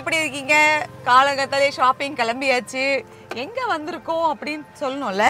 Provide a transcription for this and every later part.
எப்படி இருக்கீங்க காலகத்தாலே ஷாப்பிங் கிளம்பியாச்சு எங்க வந்திருக்கோம் அப்படின்னு சொல்லணும்ல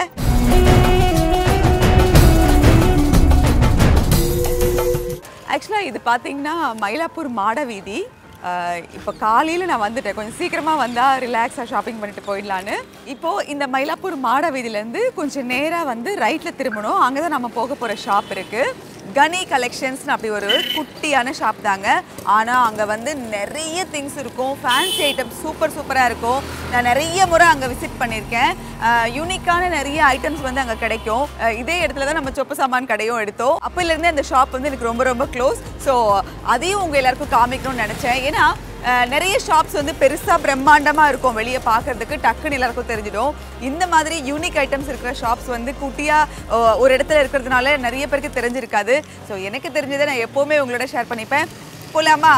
ஆக்சுவலாக இது பார்த்தீங்கன்னா மயிலாப்பூர் மாட வீதி இப்போ காலையில் நான் வந்துட்டேன் கொஞ்சம் சீக்கிரமாக வந்தால் ரிலாக்ஸாக ஷாப்பிங் பண்ணிட்டு போயிடலான்னு இப்போது இந்த மயிலாப்பூர் மாட வீதியிலேருந்து கொஞ்சம் நேராக வந்து ரைட்டில் திரும்பணும் அங்கே தான் நம்ம போக போகிற ஷாப் இருக்குது கனி கலெக்ஷன்ஸ்னு அப்படி ஒரு குட்டியான ஷாப் தாங்க ஆனால் அங்கே வந்து நிறைய திங்ஸ் இருக்கும் ஃபேன்சி ஐட்டம்ஸ் சூப்பர் சூப்பராக இருக்கும் நான் நிறைய முறை அங்கே விசிட் பண்ணியிருக்கேன் யூனிக்கான நிறைய ஐட்டம்ஸ் வந்து அங்கே கிடைக்கும் அஹ் இதே இடத்துல தான் நம்ம சொப்பு சாமான் கடையும் எடுத்தோம் அப்போலேருந்தே அந்த ஷாப் வந்து எனக்கு ரொம்ப ரொம்ப க்ளோஸ் ஸோ அதையும் உங்கள் எல்லாருக்கும் காமிக்கணும்னு நினச்சேன் ஏன்னா அஹ் நிறைய ஷாப்ஸ் வந்து பெருசாக பிரம்மாண்டமாக இருக்கும் வெளியே பார்க்கறதுக்கு டக்குன்னு எல்லாருக்கும் தெரிஞ்சிடும் இந்த மாதிரி யூனிக் ஐட்டம்ஸ் இருக்கிற ஷாப்ஸ் வந்து குட்டியாக ஒரு இடத்துல இருக்கிறதுனால நிறைய பேருக்கு தெரிஞ்சிருக்காது ஸோ எனக்கு தெரிஞ்சதை நான் எப்போவுமே உங்களோட ஷேர் பண்ணிப்பேன் போலாமா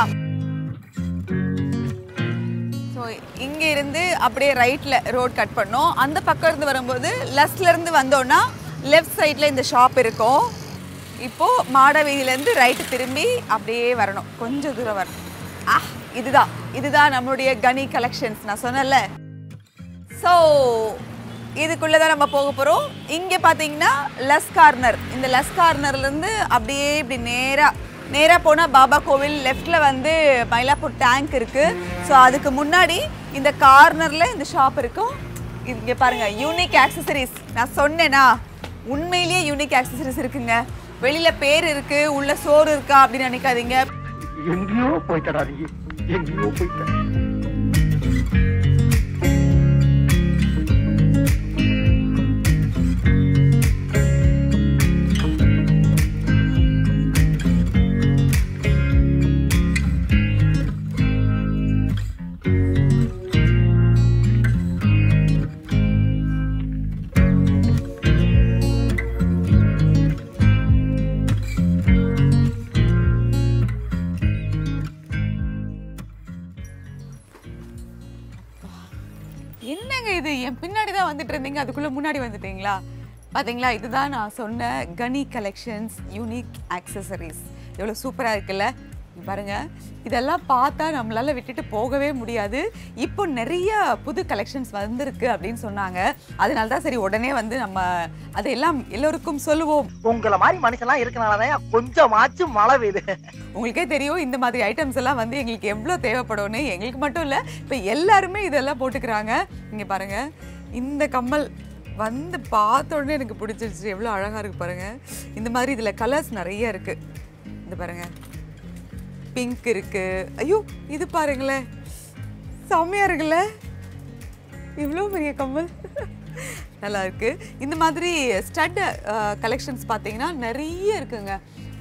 ஸோ இங்கே இருந்து அப்படியே ரைட்டில் ரோட் கட் பண்ணோம் அந்த பக்கம் இருந்து வரும்போது லெஃப்ட்ல இருந்து வந்தோன்னா லெஃப்ட் சைடில் இந்த ஷாப் இருக்கும் இப்போது மாட வீதியிலேருந்து ரைட்டு திரும்பி அப்படியே வரணும் கொஞ்சம் தூரம் வரணும் ஆ இதுதான் இதுதான் நம்மளுடைய கனி கலெக்ஷன்ஸ் நான் சொன்னேன்ல ஸோ இதுக்குள்ளே தான் நம்ம போக போகிறோம் இங்கே பார்த்தீங்கன்னா லஸ் கார்னர் இந்த லஸ் கார்னர்லேருந்து அப்படியே இப்படி நேராக நேராக போனால் பாபா கோவில் லெஃப்டில் வந்து மயிலாப்பூர் டேங்க் இருக்குது ஸோ அதுக்கு முன்னாடி இந்த கார்னரில் இந்த ஷாப் இருக்கும் இங்கே பாருங்கள் யூனிக் ஆக்சசரிஸ் நான் சொன்னேனா உண்மையிலேயே யூனிக் ஆக்சசரிஸ் இருக்குங்க வெளியில் பேர் இருக்குது உள்ள சோறு இருக்கா அப்படின்னு நினைக்காதீங்க எங்கேயோ போய்த்தடா நீ எங்கேயோ போய்த்த என்னங்க இது என் பின்னாடி தான் வந்துட்டு இருந்தீங்க அதுக்குள்ள முன்னாடி வந்துட்டீங்களா பாத்தீங்களா இதுதான் நான் சொன்ன கனி கலெக்ஷன்ஸ் யூனிக் ஆக்சசரிஸ் எவ்வளோ சூப்பராக இருக்குல்ல இங்க பாருங்க இதெல்லாம் பார்த்தா நம்மளால விட்டுட்டு போகவே முடியாது இப்போ நிறைய புது கலெக்ஷன்ஸ் வந்திருக்கு அப்படின்னு சொன்னாங்க அதனால தான் சரி உடனே வந்து நம்ம அதையெல்லாம் எல்லோருக்கும் சொல்லுவோம் உங்கள மாதிரி மனுஷன்லாம் இருக்கனாலதான் கொஞ்சமாச்சும் மழை பெய்யுது உங்களுக்கே தெரியும் இந்த மாதிரி ஐட்டம்ஸ் எல்லாம் வந்து எங்களுக்கு எவ்வளோ தேவைப்படும்னு எங்களுக்கு மட்டும் இல்லை இப்போ எல்லாருமே இதெல்லாம் போட்டுக்கிறாங்க இங்கே பாருங்க இந்த கம்மல் வந்து பார்த்த உடனே எனக்கு பிடிச்சிருச்சு எவ்வளோ அழகாக இருக்கு பாருங்க இந்த மாதிரி இதில் கலர்ஸ் நிறைய இருக்கு இந்த பாருங்க பிங்க் இருக்கு ஐயோ இது பாருங்களேன் செம்மையா இருக்குல்ல இவ்வளோ பெரிய கம்மல் நல்லா இருக்கு இந்த மாதிரி ஸ்டட் கலெக்ஷன்ஸ் பார்த்தீங்கன்னா நிறைய இருக்குங்க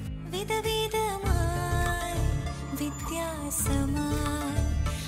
விதவிதமாய் வித்தியாசமாய்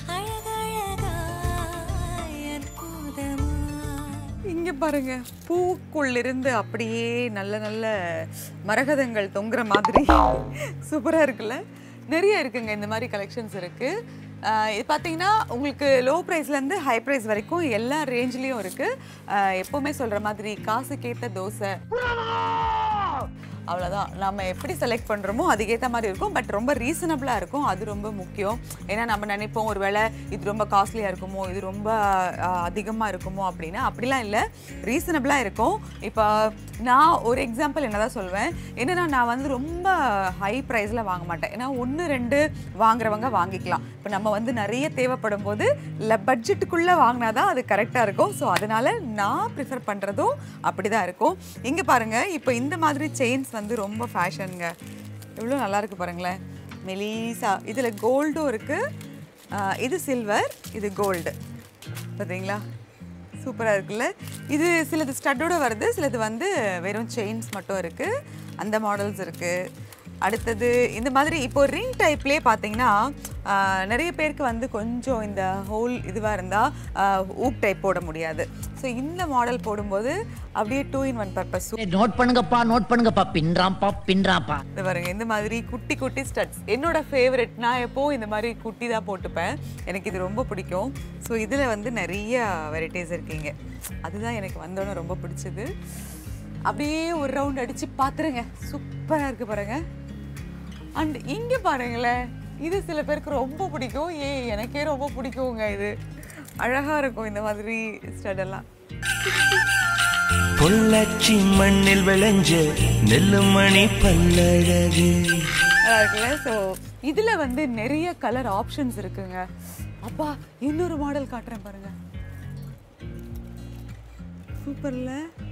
அழகழகாய் அற்புதமாய் இங்க பாருங்க பூக்குள்ளிருந்து அப்படியே நல்ல நல்ல மரகதங்கள் தொங்குற மாதிரி சூப்பரா இருக்குல்ல நிறைய இருக்குங்க இந்த மாதிரி கலெக்ஷன்ஸ் இருக்கு ஆஹ் இது பார்த்தீங்கன்னா உங்களுக்கு லோ ப்ரைஸ்லேருந்து ஹை ப்ரைஸ் வரைக்கும் எல்லா ரேஞ்ச்லேயும் இருக்கு ஆஹ் எப்பவுமே சொல்ற மாதிரி காசுக்கேத்த தோசை அவ்வளோதான் நம்ம எப்படி செலக்ட் பண்ணுறோமோ அதுக்கேற்ற மாதிரி இருக்கும் பட் ரொம்ப ரீசனபிளாக இருக்கும் அது ரொம்ப முக்கியம் ஏன்னா நம்ம நினைப்போம் ஒரு வேளை இது ரொம்ப காஸ்ட்லியாக இருக்குமோ இது ரொம்ப அதிகமாக இருக்குமோ அப்படின்னா அப்படிலாம் இல்லை ரீசனபிளாக இருக்கும் இப்போ நான் ஒரு எக்ஸாம்பிள் என்னதான் சொல்வேன் என்னன்னா நான் வந்து ரொம்ப ஹை ப்ரைஸில் வாங்க மாட்டேன் ஏன்னா ஒன்று ரெண்டு வாங்குறவங்க வாங்கிக்கலாம் இப்போ நம்ம வந்து நிறைய தேவைப்படும் போது இல்லை பட்ஜெட்டுக்குள்ளே வாங்கினா தான் அது கரெக்டாக இருக்கும் ஸோ அதனால நான் ப்ரிஃபர் பண்ணுறதும் அப்படி தான் இருக்கும் இங்கே பாருங்கள் இப்போ இந்த மாதிரி செயின்ஸ் வந்து ரொம்ப ஃபேஷனுங்க எவ்வளோ நல்லா இருக்கு பாருங்களேன் மெலீசா இதில் கோல்டும் இருக்குது இது சில்வர் இது கோல்டு பார்த்தீங்களா சூப்பராக இருக்குல்ல இது சிலது ஸ்டட்டோட வருது சிலது வந்து வெறும் செயின்ஸ் மட்டும் இருக்குது அந்த மாடல்ஸ் இருக்குது அடுத்தது இந்த மாதிரி இப்போ ரிங் டைப்லேயே பார்த்தீங்கன்னா ஆஹ், நிறைய பேருக்கு வந்து கொஞ்சம் இந்த ஹோல் இதுவாக இருந்தால் ஊக் டைப் போட முடியாது ஸோ இந்த மாடல் போடும்போது அப்படியே two in one purpose note பண்ணுங்கப்பா நோட் பண்ணுங்கப்பா பின்றாம்பா பின்றாம்பா இந்த பாருங்க இந்த மாதிரி குட்டி குட்டி ஸ்டட்ஸ் என்னோட ஃபேவரட் நான் எப்போ இந்த மாதிரி குட்டி தான் போட்டுப்பேன் எனக்கு இது ரொம்ப பிடிக்கும் ஸோ இதில் வந்து நிறைய வெரைட்டிஸ் இருக்கீங்க அதுதான் எனக்கு வந்தோன்னே ரொம்ப பிடிச்சது அப்படியே ஒரு ரவுண்ட் அடித்து பார்த்துருங்க சூப்பராக இருக்குது பாருங்க அண்ட் இங்கே பாருங்களேன் இது சில பேருக்கு ரொம்ப பிடிக்கும் ஏ எனக்கே ரொம்ப பிடிக்குங்க இது அழகா இருக்கும் இந்த மாதிரி ஸ்டட் எல்லாம் பொள்ளாச்சி மண்ணில் விளைஞ்ச நெல்லுமணி பல்லழகு நல்லா இருக்குல்ல ஸோ இதுல வந்து நிறைய கலர் ஆப்ஷன்ஸ் இருக்குங்க அப்பா இன்னொரு மாடல் காட்டுறேன் பாருங்க சூப்பர்ல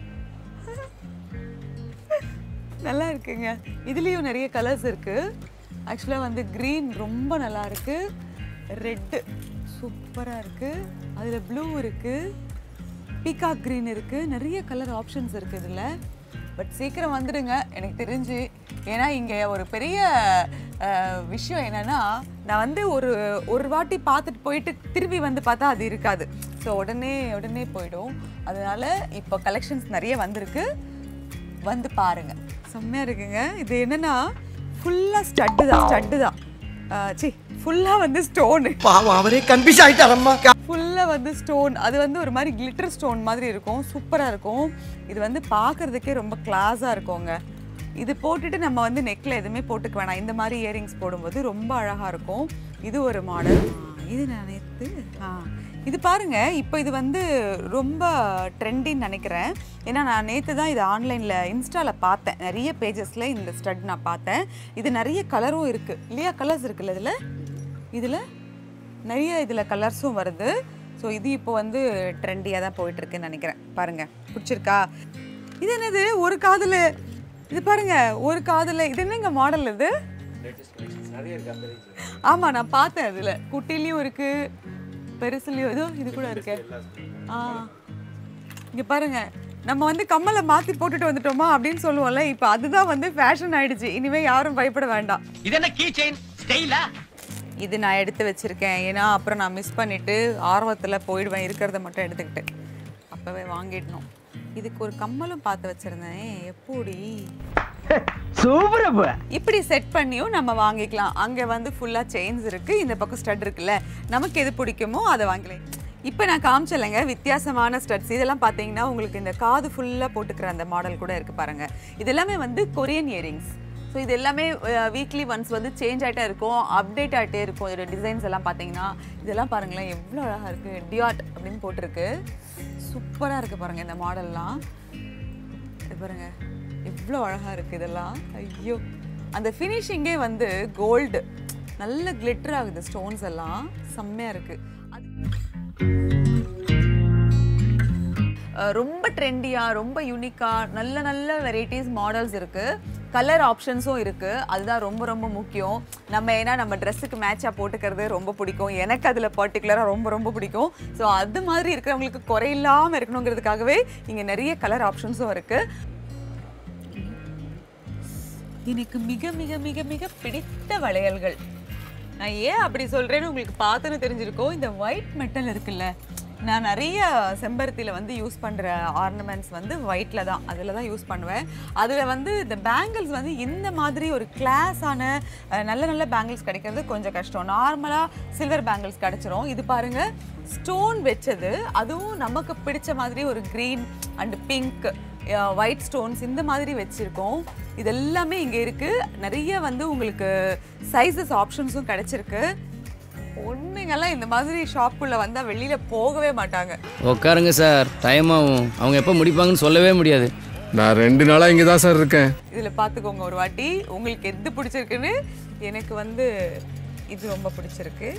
நல்லா இருக்குங்க இதுலேயும் நிறைய கலர்ஸ் இருக்கு ஆக்சுவலாக வந்து க்ரீன் ரொம்ப நல்லா இருக்கு ரெட்டு சூப்பராக இருக்கு அதில் ப்ளூ இருக்கு பீகாக் க்ரீன் இருக்கு நிறைய கலர் ஆப்ஷன்ஸ் இருக்கு இதில் பட் சீக்கிரம் வந்துடுங்க எனக்கு தெரிஞ்சு ஏன்னா இங்கே ஒரு பெரிய அஹ், விஷயம் என்னன்னா நான் வந்து ஒரு ஒரு வாட்டி பார்த்துட்டு போயிட்டு திரும்பி வந்து பார்த்தா அது இருக்காது ஸோ உடனே உடனே போயிடும் அதனால இப்போ கலெக்ஷன்ஸ் நிறைய வந்திருக்கு வந்து பாருங்க செம்மையா இருக்குங்க இது என்னன்னா ஃபுல்லாக ஸ்டட்டு தான் ஸ்டட்டு தான் சி ஃபுல்லாக வந்து ஸ்டோனு பாவம் அவரே கன்ஃபியூஸ் ஆயிட்டாரம்மா ஃபுல்லாக வந்து ஸ்டோன் அது வந்து ஒரு மாதிரி கிளிட்டர் ஸ்டோன் மாதிரி இருக்கும் சூப்பராக இருக்கும் இது வந்து பார்க்கறதுக்கே ரொம்ப கிளாஸாக இருக்குங்க இது போட்டுட்டு நம்ம வந்து நெக்கில் எதுவுமே போட்டுக்க வேணாம் இந்த மாதிரி இயரிங்ஸ் போடும்போது ரொம்ப அழகாக இருக்கும் இது ஒரு மாடல் இது நான் நேற்று ஆ இது பாருங்க இப்போ இது வந்து ரொம்ப ட்ரெண்டின்னு நினைக்கிறேன் ஏன்னா நான் நேற்று தான் இது ஆன்லைனில் இன்ஸ்டாவில் பார்த்தேன் நிறைய பேஜஸில் இந்த ஸ்டட் நான் பார்த்தேன் இது நிறைய கலரும் இருக்குது இல்லையா கலர்ஸ் இருக்குல்ல இதில் இதில் நிறைய இதில் கலர்ஸும் வருது ஸோ இது இப்போ வந்து ட்ரெண்டியாக தான் போயிட்டு இருக்குன்னு நினைக்கிறேன் பாருங்க பிடிச்சிருக்கா இது என்னது ஒரு காதில் இது பாருங்க ஒரு காதில் இது என்னங்க மாடல் இது ஆமாம் நான் பார்த்தேன் அதில் குட்டிலையும் இருக்கு பெருசுலையும் ஏதோ இது கூட இருக்கு ஆ இங்கே பாருங்க நம்ம வந்து கம்மலை மாற்றி போட்டுட்டு வந்துட்டோமா அப்படின்னு சொல்லுவோம்ல இப்போ அதுதான் வந்து ஃபேஷன் ஆயிடுச்சு இனிமேல் யாரும் பயப்பட வேண்டாம் இது என்ன கீ செயின் ஸ்டைலா இது நான் எடுத்து வச்சிருக்கேன் ஏன்னா அப்புறம் நான் மிஸ் பண்ணிட்டு ஆர்வத்தில் போயிடுவேன் இருக்கிறத மட்டும் எடுத்துக்கிட்டு அப்போவே வாங்கிடணும் இதுக்கு ஒரு கம்மலும் பார்த்து வச்சிருந்தேன் எப்படி சூப்பர் இப்படி செட் பண்ணியும் நம்ம வாங்கிக்கலாம் அங்கே வந்து ஃபுல்லாக செயின்ஸ் இருக்கு இந்த பக்கம் ஸ்டட் இருக்குல்ல நமக்கு எது பிடிக்குமோ அதை வாங்கலாம் இப்போ நான் காமிச்சலைங்க வித்தியாசமான ஸ்டட்ஸ் இதெல்லாம் பார்த்தீங்கன்னா உங்களுக்கு இந்த காது ஃபுல்லாக போட்டுக்கிற அந்த மாடல் கூட இருக்கு பாருங்க இது எல்லாமே வந்து கொரியன் இயரிங்ஸ் ஸோ இது எல்லாமே வீக்லி ஒன்ஸ் வந்து சேஞ்ச் ஆகிட்டே இருக்கும் அப்டேட் ஆகிட்டே இருக்கும் இதோட டிசைன்ஸ் எல்லாம் பார்த்தீங்கன்னா இதெல்லாம் பாருங்களேன் எவ்வளோ அழகாக இருக்குது டியாட் அப்படின்னு போட்டிருக்கு சூப்பராக இருக்குது பாருங்கள் இந்த மாடல்லாம் இது பாருங்க எவ்வளோ அழகாக இருக்குது இதெல்லாம் ஐயோ அந்த ஃபினிஷிங்கே வந்து கோல்டு நல்ல கிளிட்டர் ஆகுது ஸ்டோன்ஸ் எல்லாம் செம்மையாக இருக்குது அஹ் ரொம்ப ட்ரெண்டியாக ரொம்ப யூனிக்காக நல்ல நல்ல வெரைட்டிஸ் மாடல்ஸ் இருக்குது கலர் ஆப்ஷன்ஸும் இருக்குது அதுதான் ரொம்ப ரொம்ப முக்கியம் நம்ம ஏன்னா நம்ம ட்ரெஸ்ஸுக்கு மேட்சாக போட்டுக்கிறது ரொம்ப பிடிக்கும் எனக்கு அதில் பர்டிகுலராக ரொம்ப ரொம்ப பிடிக்கும் ஸோ அது மாதிரி இருக்கிறவங்களுக்கு குறையில்லாமல் இருக்கணுங்கிறதுக்காகவே இங்கே நிறைய கலர் ஆப்ஷன்ஸும் இருக்குது எனக்கு மிக மிக மிக மிக பிடித்த வளையல்கள் நான் ஏன் அப்படி சொல்றேன்னு உங்களுக்கு பார்த்துன்னு தெரிஞ்சிருக்கோம் இந்த ஒயிட் மெட்டல் இருக்குல்ல நான் நிறைய செம்பருத்தியில் வந்து யூஸ் பண்ணுற ஆர்னமெண்ட்ஸ் வந்து ஒயிட்டில் தான் அதில் தான் யூஸ் பண்ணுவேன் அதில் வந்து இந்த பேங்கிள்ஸ் வந்து இந்த மாதிரி ஒரு கிளாஸான அஹ், நல்ல நல்ல பேங்கிள்ஸ் கிடைக்கிறது கொஞ்சம் கஷ்டம் நார்மலாக சில்வர் பேங்கிள்ஸ் கிடைச்சிரும் இது பாருங்க ஸ்டோன் வச்சது அதுவும் நமக்கு பிடிச்ச மாதிரி ஒரு green and pink white stones இந்த மாதிரி வச்சுருக்கோம் இது எல்லாமே இங்கே இருக்குது நிறைய வந்து உங்களுக்கு சைஸஸ் ஆப்ஷன்ஸும் கிடைச்சிருக்கு பொண்ணுங்கெல்லாம் இந்த மாதிரி ஷாப்புக்குள்ளே வந்தால் வெளியில் போகவே மாட்டாங்க உட்காருங்க சார் டைம் ஆகும் அவங்க எப்போ முடிப்பாங்கன்னு சொல்லவே முடியாது நான் ரெண்டு நாளா இங்க தான் சார் இருக்கேன் இதில் பார்த்துக்கோங்க ஒரு வாட்டி உங்களுக்கு எது பிடிச்சிருக்குன்னு எனக்கு வந்து இது ரொம்ப பிடிச்சிருக்கு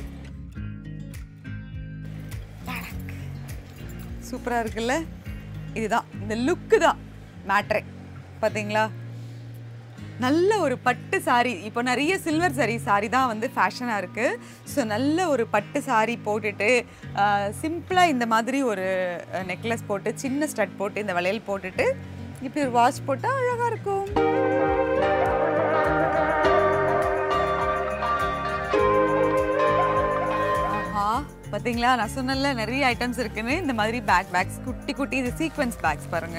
சூப்பராக இருக்குல்ல இதுதான் இந்த லுக்கு தான் மேட்ரே பார்த்தீங்களா நல்ல ஒரு பட்டு சாரி இப்போ நிறைய சில்வர் சாரி சாரி தான் வந்து ஃபேஷனாக இருக்குது ஸோ நல்ல ஒரு பட்டு சாரி போட்டுட்டு சிம்பிளாக இந்த மாதிரி ஒரு நெக்லஸ் போட்டு சின்ன ஸ்டட் போட்டு இந்த வளையல் போட்டுட்டு இப்படி ஒரு வாட்ச் போட்டால் அழகாக இருக்கும் ஆஹா பார்த்தீங்களா நான் சொன்னல நிறைய ஐட்டம்ஸ் இருக்குன்னு இந்த மாதிரி பேக் பேக்ஸ் குட்டி குட்டி இது சீக்வென்ஸ் பேக்ஸ் பாருங்க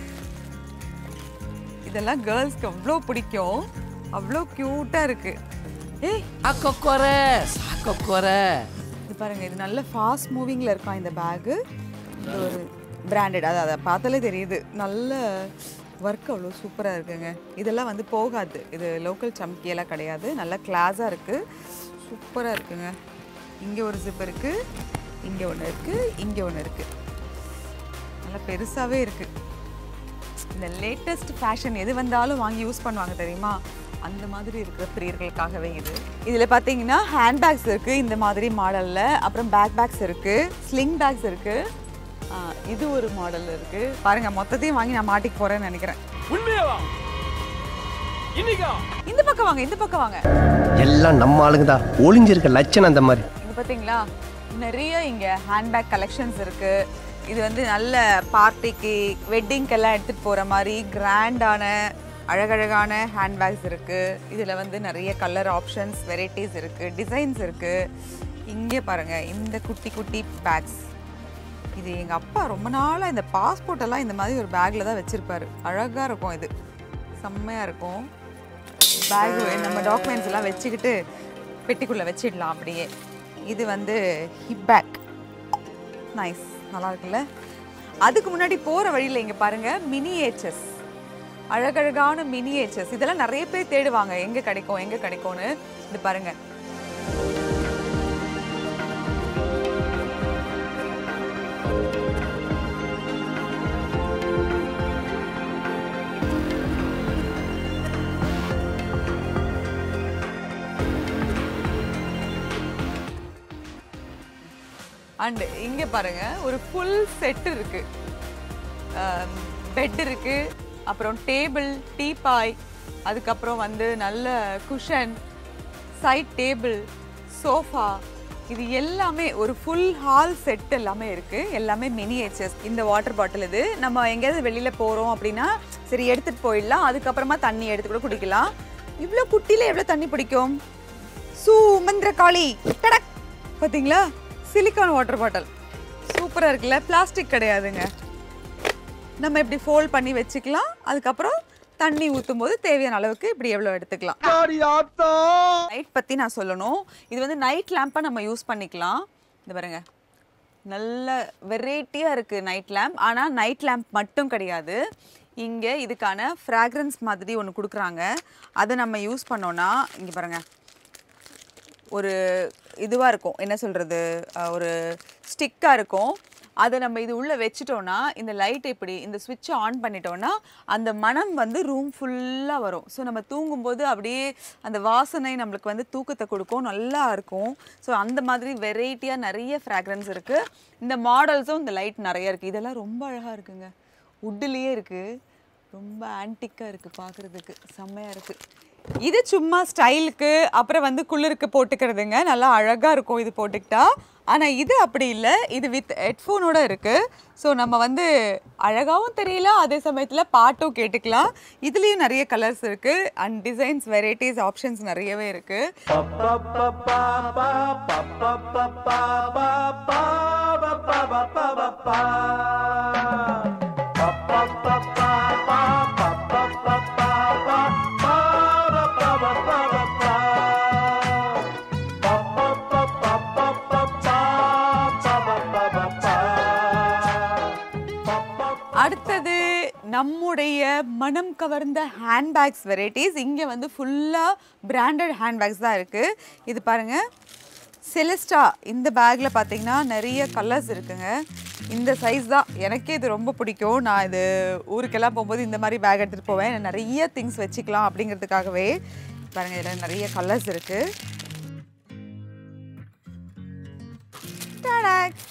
இதெல்லாம் கேர்ள்ஸ்க்கு அவ்வளோ பிடிக்கும் அவ்வளோ க்யூட்டாக இருக்கு ஏய் சாக்கொக்கொரை சாக்கொக்கொரை இது பாருங்க இது நல்ல ஃபாஸ்ட் மூவிங்கில் இருக்கான் இந்த பேகு இது ஒரு பிராண்டட் அது அதை பார்த்தாலே தெரியுது நல்ல ஒர்க் அவ்வளோ சூப்பராக இருக்குங்க இதெல்லாம் வந்து போகாது இது லோக்கல் சம்கியெல்லாம் கிடையாது நல்ல கிளாஸாக இருக்குது சூப்பராக இருக்குங்க இங்கே ஒரு ஜிப் இருக்குது இங்கே ஒன்று இருக்குது இங்கே ஒன்று இருக்குது நல்லா பெருசாகவே இருக்குது இந்த லேட்டஸ்ட் ஃபேஷன் எது வந்தாலும் வாங்கி யூஸ் பண்ணுவாங்க தெரியுமா அந்த மாதிரி இருக்கிற பிரியர்களுக்காகவே இது இதில் பார்த்தீங்கன்னா ஹேண்ட் பேக்ஸ் இருக்குது இந்த மாதிரி மாடலில் அப்புறம் பேக் பேக்ஸ் இருக்குது ஸ்லிங் பேக்ஸ் இருக்குது இது ஒரு மாடல் இருக்குது பாருங்கள் மொத்தத்தையும் வாங்கி நான் மாட்டிக்க போகிறேன்னு நினைக்கிறேன் இந்த பக்கம் வாங்க இந்த பக்கம் வாங்க எல்லாம் நம்ம ஆளுங்க தான் ஒளிஞ்சிருக்க லட்சணம் அந்த மாதிரி இங்க பாத்தீங்களா நிறைய இங்க ஹேண்ட்பேக் கலெக்ஷன்ஸ் இருக்கு இது வந்து நல்ல பார்ட்டிக்கு வெட்டிங்க்கெல்லாம் எடுத்துட்டு போற மாதிரி கிராண்டான அழகழகான ஹேண்ட்பேக்ஸ் இருக்கு இதுல வந்து நிறைய கலர் ஆப்ஷன்ஸ் வெரைட்டிஸ் இருக்கு டிசைன்ஸ் இருக்கு இங்கே பாருங்க இந்த குட்டி குட்டி பேக்ஸ் இது எங்க அப்பா ரொம்ப நாளா இந்த பாஸ்போர்ட் எல்லாம் இந்த மாதிரி ஒரு பேக்ல தான் வச்சிருப்பாரு அழகா இருக்கும் இது செம்மையா இருக்கும் பேக் நம்ம டாக்குமெண்ட்ஸ் எல்லாம் வச்சுக்கிட்டு பெட்டிக்குள்ளே வச்சிடலாம் அப்படியே இது வந்து ஹிப் பேக் நைஸ் நல்லா இருக்குல்ல அதுக்கு முன்னாடி போகிற வழியில் இங்கே பாருங்கள் மினியேச்சர்ஸ் அழகழகான மினியேச்சர்ஸ் இதெல்லாம் நிறைய பேர் தேடுவாங்க எங்கே கிடைக்கும் எங்கே கிடைக்கும்னு இது பாருங்கள் அண்ட் இங்கே பாருங்க ஒரு ஃபுல் செட் இருக்கு பெட் இருக்கு அப்புறம் டேபிள் டீபாய் அதுக்கப்புறம் வந்து நல்ல குஷன் சைட் டேபிள் சோஃபா இது எல்லாமே ஒரு ஃபுல் ஹால் செட் எல்லாமே இருக்கு எல்லாமே மினியேச்சர்ஸ் இந்த வாட்டர் பாட்டில் இது நம்ம எங்கேயாவது வெளியில போறோம் அப்படின்னா சரி எடுத்துட்டு போயிடலாம் அதுக்கப்புறமா தண்ணி எடுத்து கூட குடிக்கலாம் இவ்வளோ குட்டியில எவ்வளோ தண்ணி பிடிக்கும் சுமந்திரகாளி டடக் பார்த்தீங்களா சிலிக்கான் வாட்டர் பாட்டில் சூப்பராக இருக்குல்ல பிளாஸ்டிக் கிடையாதுங்க நம்ம இப்படி ஃபோல்ட் பண்ணி வச்சுக்கலாம் அதுக்கப்புறம் தண்ணி ஊற்றும் போது தேவையான அளவுக்கு இப்படி எவ்வளோ எடுத்துக்கலாம் நைட் பற்றி நான் சொல்லணும் இது வந்து நைட் லேம்பை நம்ம யூஸ் பண்ணிக்கலாம் இந்த பாருங்க நல்ல வெரைட்டியாக இருக்குது நைட் லேம்ப் ஆனால் நைட் லேம்ப் மட்டும் கிடையாது இங்கே இதுக்கான ஃப்ராக்ரன்ஸ் மாதிரி ஒன்று கொடுக்குறாங்க அதை நம்ம யூஸ் பண்ணோன்னா இங்கே பாருங்கள் ஒரு இதுவாக இருக்கும் என்ன சொல்கிறது ஒரு ஸ்டிக்காக இருக்கும் அதை நம்ம இது உள்ளே வச்சிட்டோன்னா இந்த லைட் இப்படி இந்த சுவிட்சை ஆன் பண்ணிட்டோன்னா அந்த மனம் வந்து ரூம் ஃபுல்லாக வரும் ஸோ நம்ம தூங்கும்போது அப்படியே அந்த வாசனை நம்மளுக்கு வந்து தூக்கத்தை கொடுக்கும் நல்லா இருக்கும் ஸோ அந்த மாதிரி வெரைட்டியாக நிறைய ஃப்ராக்ரன்ஸ் இருக்குது இந்த மாடல்ஸும் இந்த லைட் நிறைய இருக்குது இதெல்லாம் ரொம்ப அழகாக இருக்குங்க உட்டுலேயே இருக்குது ரொம்ப ஆன்டிக்காக இருக்குது பார்க்குறதுக்கு செம்மையாக இருக்குது இது சும்மா ஸ்டைலுக்கு அப்புறம் வந்து குளிருக்கு போட்டுக்கிறதுங்க நல்லா அழகாக இருக்கும் இது போட்டுக்கிட்டா ஆனால் இது அப்படி இல்லை இது வித் ஹெட்ஃபோனோட இருக்குது ஸோ நம்ம வந்து அழகாகவும் தெரியல அதே சமயத்தில் பாட்டும் கேட்டுக்கலாம் இதுலேயும் நிறைய கலர்ஸ் இருக்குது அண்ட் டிசைன்ஸ் வெரைட்டிஸ் ஆப்ஷன்ஸ் நிறையவே இருக்குது அடுத்தது நம்முடைய மனம் கவர்ந்த ஹேண்ட்பேக்ஸ் வெரைட்டிஸ் இங்கே வந்து ஃபுல்லாக பிராண்டட் ஹேண்ட்பேக்ஸ் தான் இருக்குது இது பாருங்கள் செலஸ்டா இந்த பேக்கில் பார்த்தீங்கன்னா நிறைய கலர்ஸ் இருக்குங்க இந்த சைஸ் தான் எனக்கே இது ரொம்ப பிடிக்கும் நான் இது ஊருக்கெல்லாம் போகும்போது இந்த மாதிரி பேக் எடுத்துகிட்டு போவேன் நிறைய திங்ஸ் வச்சுக்கலாம் அப்படிங்கிறதுக்காகவே பாருங்கள் இதில் நிறைய கலர்ஸ் இருக்குது டாடாக்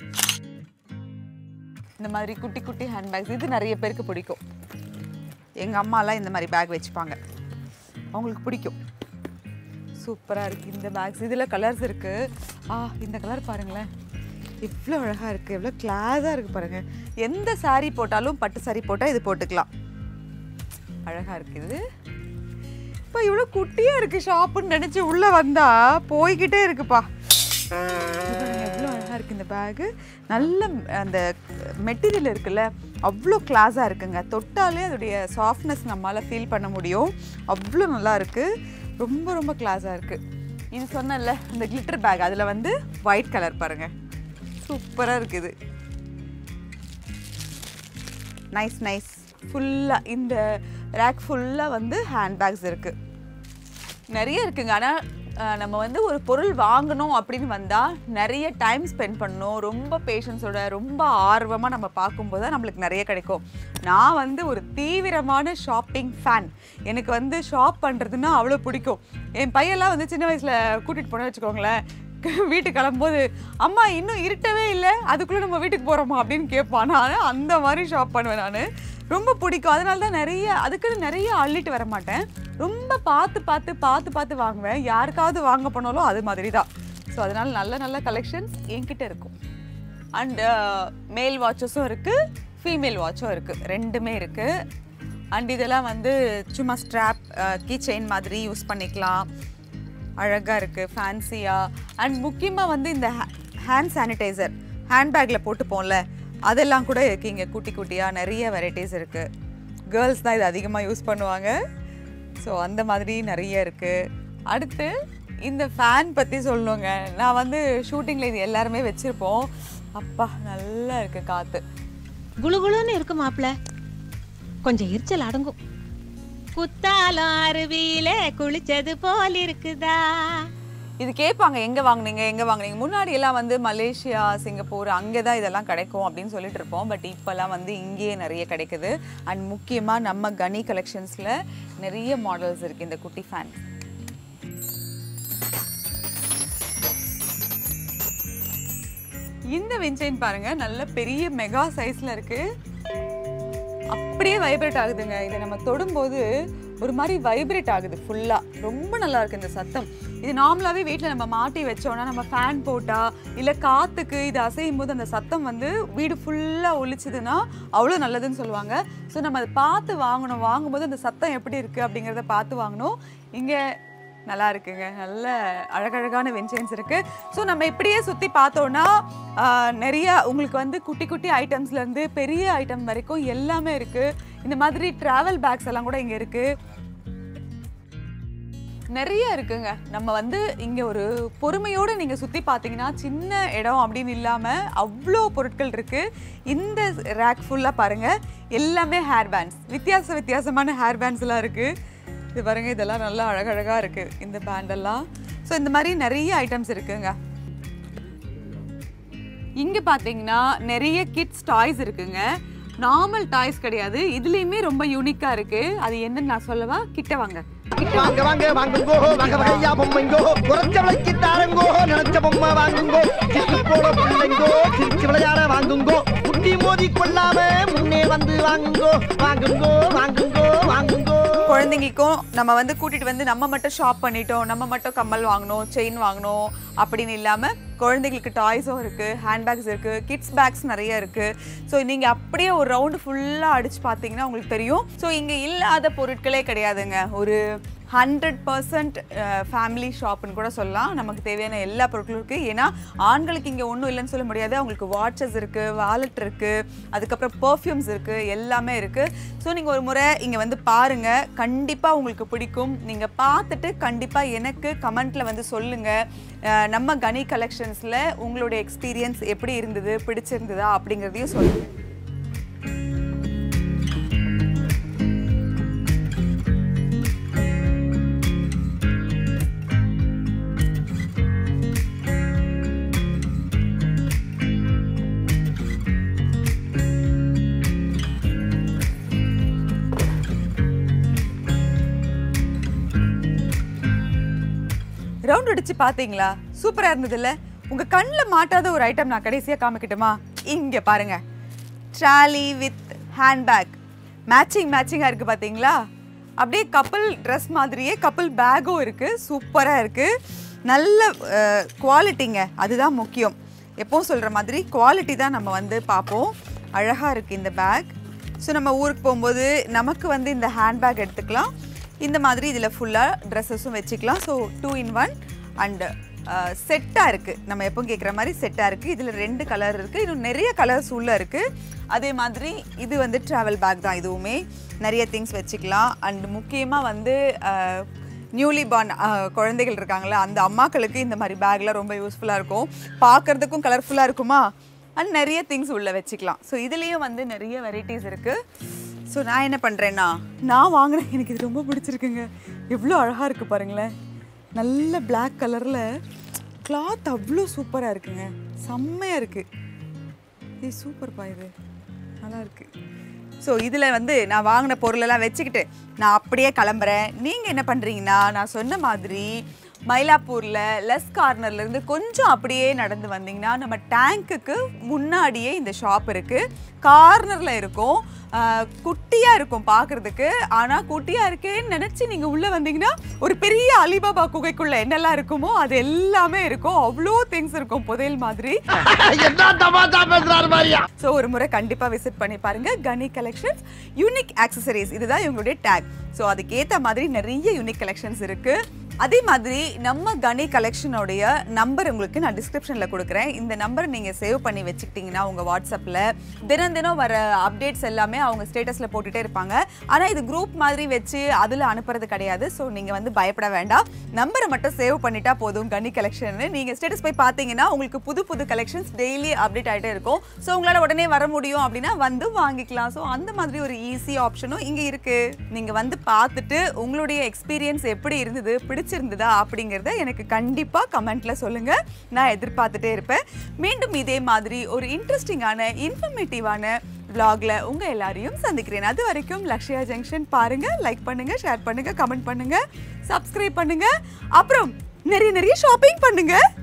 இந்த மாதிரி குட்டி குட்டி ஹேண்ட்பேக்ஸ் இது நிறைய பேருக்கு பிடிக்கும் எங்கள் அம்மாலாம் இந்த மாதிரி பேக் வச்சுப்பாங்க அவங்களுக்கு பிடிக்கும் சூப்பராக இருக்குது இந்த பேக்ஸ் இதில் கலர்ஸ் இருக்குது ஆ இந்த கலர் பாருங்களேன் எவ்வளோ அழகாக இருக்குது எவ்வளோ கிளாஸாக இருக்குது பாருங்கள் எந்த saree போட்டாலும் பட்டு saree போட்டால் இது போட்டுக்கலாம் அழகாக இருக்குது இது இப்போ இவ்வளோ குட்டியாக இருக்குது ஷாப்புன்னு நினச்சி உள்ளே வந்தால் போய்கிட்டே இருக்குப்பா எவ்வளோ அழகாக இருக்குது இந்த பேகு நல்ல ம்- அந்த மெட்டீரியல் இருக்குல்ல அவ்வளோ கிளாஸாக இருக்குங்க தொட்டாலே அதோடைய சாஃப்ட்னஸ் நம்மளால் ஃபீல் பண்ண முடியும் அவ்வளோ நல்லா இருக்குது ரொம்ப ரொம்ப கிளாஸாக இருக்குது இது சொன்னேன்ல இந்த கிளிட்டர் பேக் அதில் வந்து ஒயிட் கலர் பாருங்கள் சூப்பராக இருக்குது நைஸ் நைஸ் ஃபுல்லாக இந்த ரேக் ஃபுல்லாக வந்து ஹேண்ட் பேக்ஸ் இருக்குது நிறைய இருக்குங்க ஆனால் அஹ், நம்ம வந்து ஒரு பொருள் வாங்கணும் அப்படின்னு வந்தால் நிறைய டைம் ஸ்பெண்ட் பண்ணணும் ரொம்ப பேஷன்ஸோட ரொம்ப ஆர்வமாக நம்ம பார்க்கும்போது தான் நம்மளுக்கு நிறைய கிடைக்கும் நான் வந்து ஒரு தீவிரமான ஷாப்பிங் ஃபேன் எனக்கு வந்து ஷாப் பண்ணுறதுன்னா அவ்வளோ பிடிக்கும் என் பையன்லாம் வந்து சின்ன வயசில் கூட்டிகிட்டு போனேன்னு வச்சுக்கோங்களேன் வீட்டுக்கு கிளம்பும்போது அம்மா இன்னும் இருட்டவே இல்லை அதுக்குள்ளே நம்ம வீட்டுக்கு போகிறோமா அப்படின்னு கேட்பான் நான் அந்த மாதிரி ஷாப் பண்ணுவேன் நான் ரொம்ப பிடிக்கும் அதனால தான் நிறைய அதுக்குன்னு நிறைய அள்ளிட்டு வர மாட்டேன் ரொம்ப பார்த்து பார்த்து பார்த்து பார்த்து வாங்குவேன் யாருக்காவது வாங்க போனாலும் அது மாதிரி தான் ஸோ அதனால நல்ல நல்ல கலெக்ஷன்ஸ் என்கிட்ட இருக்கும் அண்ட் மேல் வாட்சஸும் இருக்குது ஃபீமேல் வாட்சும் இருக்குது ரெண்டுமே இருக்குது அண்ட் இதெல்லாம் வந்து சும்மா ஸ்ட்ராப் கீ செயின் மாதிரி யூஸ் பண்ணிக்கலாம் அழகாக இருக்குது ஃபேன்சியாக அண்ட் முக்கியமாக வந்து இந்த ஹேண்ட் சானிடைசர் ஹேண்ட்பேக்கில் போட்டுப்போம்ல அதெல்லாம் கூட இருக்குது இங்கே குட்டி குட்டியாக நிறைய வெரைட்டிஸ் இருக்குது கேர்ள்ஸ் தான் இது அதிகமாக யூஸ் பண்ணுவாங்க ஸோ அந்த மாதிரி நிறைய இருக்குது அடுத்து இந்த ஃபேன் பற்றி சொல்லணுங்க நான் வந்து ஷூட்டிங்கில் இது எல்லாருமே வச்சுருப்போம் அப்பா நல்லா இருக்குது காற்று குளுகுளுன்னு இருக்கு மாப்ள கொஞ்சம் எரிச்சல் அடங்கும் குத்தாலம் அருவியில குளிச்சது போல் இருக்குதா இது கேட்பாங்க எங்கே வாங்குனீங்க எங்கே வாங்குனீங்க முன்னாடி எல்லாம் வந்து மலேசியா சிங்கப்பூர் அங்கே தான் இதெல்லாம் கிடைக்கும் அப்படின்னு சொல்லிட்டு இருப்போம் பட் இப்போல்லாம் வந்து இங்கேயே நிறைய கிடைக்குது அண்ட் முக்கியமாக நம்ம கனி கலெக்ஷன்ஸில் நிறைய மாடல்ஸ் இருக்குது இந்த குட்டி ஃபேன் இந்த விஞ்சைன் பாருங்க நல்ல பெரிய மெகா சைஸ்ல இருக்கு அப்படியே வைப்ரேட் ஆகுதுங்க இதை நம்ம தொடும்போது ஒரு மாதிரி வைப்ரேட் ஆகுது ஃபுல்லாக ரொம்ப நல்லா இருக்கு இந்த சத்தம் இது நார்மலாகவே வீட்டில் நம்ம மாட்டி வச்சோன்னா நம்ம ஃபேன் போட்டால் இல்லை காற்றுக்கு இது அசையும் போது அந்த சத்தம் வந்து வீடு ஃபுல்லாக ஒலிச்சுதுன்னா அவ்வளோ நல்லதுன்னு சொல்லுவாங்க ஸோ நம்ம அதை பார்த்து வாங்கணும் வாங்கும்போது அந்த சத்தம் எப்படி இருக்குது அப்படிங்கிறத பார்த்து வாங்கணும் இங்கே நல்லா இருக்குங்க நல்ல அழகழகான வெஞ்சைன்ஸ் இருக்கு ஸோ நம்ம இப்படியே சுற்றி பார்த்தோன்னா ஆஹ், நிறைய உங்களுக்கு வந்து குட்டி குட்டி ஐட்டம்ஸ்லேருந்து பெரிய ஐட்டம் வரைக்கும் எல்லாமே இருக்கு இந்த மாதிரி ட்ராவல் பேக்ஸ் எல்லாம் கூட இங்கே இருக்கு நிறைய இருக்குங்க நம்ம வந்து இங்க ஒரு பொறுமையோட நீங்க சுத்தி பார்த்தீங்கன்னா சின்ன இடம் அப்படின்னு இல்லாம அவ்வளோ பொருட்கள் இருக்கு இந்த ரேக் ஃபுல்லா பாருங்க எல்லாமே ஹேர் பேண்ட்ஸ் வித்தியாச வித்தியாசமான ஹேர் பேண்ட்ஸ் எல்லாம் இருக்கு இது பாருங்க இதெல்லாம் நல்லா அழகழகா இருக்கு இந்த பேண்ட் எல்லாம் ஸோ இந்த மாதிரி நிறைய ஐட்டம்ஸ் இருக்குங்க இங்க பாத்தீங்கன்னா நிறைய கிட்ஸ் டாய்ஸ் இருக்குங்க நார்மல் டாய்ஸ் கிடையாது இதுலயுமே ரொம்ப யூனிக்கா இருக்கு அது என்னன்னு நான் சொல்லவா கிட்ட வாங்க வாங்க வாங்க வாங்குங்கோ வாங்க வகையா பொம்மைங்கோ குறைச்ச விலைக்கு தாரங்கோ நினைச்ச பொம்மை வாங்குங்கோ சிட்டு போட பிள்ளைங்கோ சிரிச்சு விளையாட வாங்குங்கோ குட்டி மோதி கொள்ளாம முன்னே வந்து வாங்குங்கோ வாங்குங்கோ வாங்குங்கோ வாங்குங்கோ குழந்தைங்களுக்கும் நம்ம வந்து கூட்டிட்டு வந்து நம்ம மட்டும் ஷாப் பண்ணிட்டோம் நம்ம மட்டும் கம்மல் வாங்கணும் செயின் வாங்கணும் அப்படின்னு இல்லாம குழந்தைங்களுக்கு டாய்ஸும் இருக்கு ஹேண்ட்பேக்ஸ் இருக்கு கிட்ஸ் பேக்ஸ் நிறைய இருக்கு ஸோ நீங்க அப்படியே ஒரு ரவுண்டு ஃபுல்லா அடிச்சு பார்த்தீங்கன்னா உங்களுக்கு தெரியும் ஸோ இங்க இல்லாத பொருட்களே கிடையாதுங்க ஒரு ஹண்ட்ரட் பர்சன்ட் ஃபேமிலி ஷாப்னு கூட சொல்லலாம் நமக்கு தேவையான எல்லா பொருட்களும் இருக்குது ஏன்னா ஆண்களுக்கு இங்கே ஒன்றும் இல்லைன்னு சொல்ல முடியாது அவங்களுக்கு வாட்சஸ் இருக்குது வாலெட் இருக்குது அதுக்கப்புறம் பர்ஃப்யூம்ஸ் இருக்குது எல்லாமே இருக்குது ஸோ நீங்கள் ஒரு முறை இங்கே வந்து பாருங்கள் கண்டிப்பாக உங்களுக்கு பிடிக்கும் நீங்கள் பார்த்துட்டு கண்டிப்பாக எனக்கு கமெண்ட்டில் வந்து சொல்லுங்கள் நம்ம கனி கலெக்ஷன்ஸில் உங்களுடைய எக்ஸ்பீரியன்ஸ் எப்படி இருந்தது பிடிச்சிருந்ததா அப்படிங்கிறதையும் சொல்லுங்கள் ரவுண்ட் அடிச்சு பாத்தீங்களா சூப்பரா இருந்ததுல்ல உங்க கண்ணில் மாட்டாத ஒரு ஐட்டம் நான் கடைசியா காமிக்கட்டுமா இங்க பாருங்க ட்ராலி வித் ஹேண்ட்பேக் மேட்சிங் மேட்சிங்காக இருக்கு பாத்தீங்களா அப்படியே கப்பல் ட்ரெஸ் மாதிரியே கப்பல் பேக்கும் இருக்கு சூப்பரா இருக்கு நல்ல குவாலிட்டிங்க அதுதான் முக்கியம் எப்பவும் சொல்ற மாதிரி குவாலிட்டி தான் நம்ம வந்து பார்ப்போம் அழகா இருக்கு இந்த பேக் ஸோ நம்ம ஊருக்கு போகும்போது நமக்கு வந்து இந்த ஹேண்ட்பேக் எடுத்துக்கலாம் இந்த மாதிரி இதில் ஃபுல்லாக ட்ரெஸ்ஸஸும் வச்சுக்கலாம் so two in one and செட்டாக இருக்குது நம்ம எப்போ கேட்குற மாதிரி செட்டாக இருக்குது இதில் ரெண்டு கலர் இருக்குது இன்னும் நிறைய கலர்ஸ் உள்ளே இருக்குது அதே மாதிரி இது வந்து ட்ராவல் பேக் தான் இதுவுமே நிறைய திங்ஸ் வச்சுக்கலாம் அண்ட் முக்கியமாக வந்து நியூலி பார்ன் குழந்தைகள் இருக்காங்களா அந்த அம்மாக்களுக்கு இந்த மாதிரி பேக்லாம் ரொம்ப யூஸ்ஃபுல்லாக இருக்கும் பார்க்குறதுக்கும் கலர்ஃபுல்லாக இருக்குமா அண்ட் நிறைய திங்ஸ் உள்ளே வச்சுக்கலாம் ஸோ இதுலேயும் வந்து நிறைய வெரைட்டிஸ் இருக்குது ஸோ நான் என்ன பண்ணுறேன்னா நான் வாங்கினேன் எனக்கு இது ரொம்ப பிடிச்சிருக்குங்க எவ்வளோ அழகாக இருக்குது பாருங்களேன் நல்ல Black கலரில் கிளாத் அவ்வளோ சூப்பராக இருக்குங்க செம்மையாக இருக்குது ஏய் சூப்பர்ப்பா இது நல்லா இருக்கு ஸோ இதில் வந்து நான் வாங்கின பொருளெல்லாம் வச்சுக்கிட்டு நான் அப்படியே கிளம்புறேன் நீங்கள் என்ன பண்ணுறீங்கன்னா நான் சொன்ன மாதிரி மயிலாப்பூரில் லெஸ் கார்னர்லேருந்து கொஞ்சம் அப்படியே நடந்து வந்தீங்கன்னா நம்ம டேங்க்குக்கு முன்னாடியே இந்த ஷாப் இருக்குது கார்னரில் இருக்கும் குட்டியாக இருக்கும் பார்க்குறதுக்கு ஆனால் குட்டியாக இருக்கேன்னு நினச்சி நீங்கள் உள்ளே வந்தீங்கன்னா ஒரு பெரிய அலிபாபா குகைக்குள்ளே என்னெல்லாம் இருக்குமோ அது எல்லாமே இருக்கும் அவ்வளோ திங்ஸ் இருக்கும் புதையல் மாதிரி என்ன தமாஷா பேசுறாரு மாதிரியா ஸோ ஒரு முறை கண்டிப்பாக விசிட் பண்ணி பாருங்க கனி கலெக்ஷன்ஸ் யூனிக் ஆக்சசரிஸ் இதுதான் இவங்களுடைய டேக் ஸோ அதுக்கேற்ற மாதிரி நிறைய யூனிக் கலெக்ஷன்ஸ் இருக்கு அதே மாதிரி நம்ம கனி கலெக்ஷனோடைய நம்பர் உங்களுக்கு நான் டிஸ்கிரிப்ஷனில் கொடுக்குறேன் இந்த நம்பர் நீங்கள் சேவ் பண்ணி வச்சுக்கிட்டிங்கன்னா உங்கள் வாட்ஸ்அப்பில் தினம் தினம் வர அப்டேட்ஸ் எல்லாமே அவங்க ஸ்டேட்டஸில் போட்டுகிட்டே இருப்பாங்க ஆனால் இது குரூப் மாதிரி வச்சு அதில் அனுப்புறது கிடையாது ஸோ நீங்கள் வந்து பயப்பட வேண்டாம் நம்பரை மட்டும் சேவ் பண்ணிட்டா போதும் கனி கலெக்ஷன் நீங்கள் ஸ்டேட்டஸ் போய் பார்த்தீங்கன்னா உங்களுக்கு புது புது கலெக்ஷன்ஸ் டெய்லி அப்டேட் ஆகிட்டே இருக்கும் ஸோ உங்களால் உடனே வர முடியும் அப்படின்னா வந்து வாங்கிக்கலாம் ஸோ அந்த மாதிரி ஒரு ஈஸி ஆப்ஷனும் இங்கே இருக்குது நீங்கள் வந்து பார்த்துட்டு உங்களுடைய எக்ஸ்பீரியன்ஸ் எப்படி இருந்தது பிடிச்சிருந்ததா அப்படிங்கிறத எனக்கு கண்டிப்பாக கமெண்ட்டில் சொல்லுங்கள் நான் எதிர்பார்த்துட்டே இருப்பேன் மீண்டும் இதே மாதிரி ஒரு இன்ட்ரெஸ்டிங்கான இன்ஃபர்மேட்டிவான vlogல உங்க எல்லாரையும் சந்திக்கிறேன் அது வரைக்கும் லக்ஷ்யா ஜங்ஷன் பாருங்க லைக் பண்ணுங்க ஷேர் பண்ணுங்க கமெண்ட் பண்ணுங்க சப்ஸ்கிரைப் பண்ணுங்க அப்புறம் நிறைய நிறைய ஷாப்பிங் பண்ணுங்க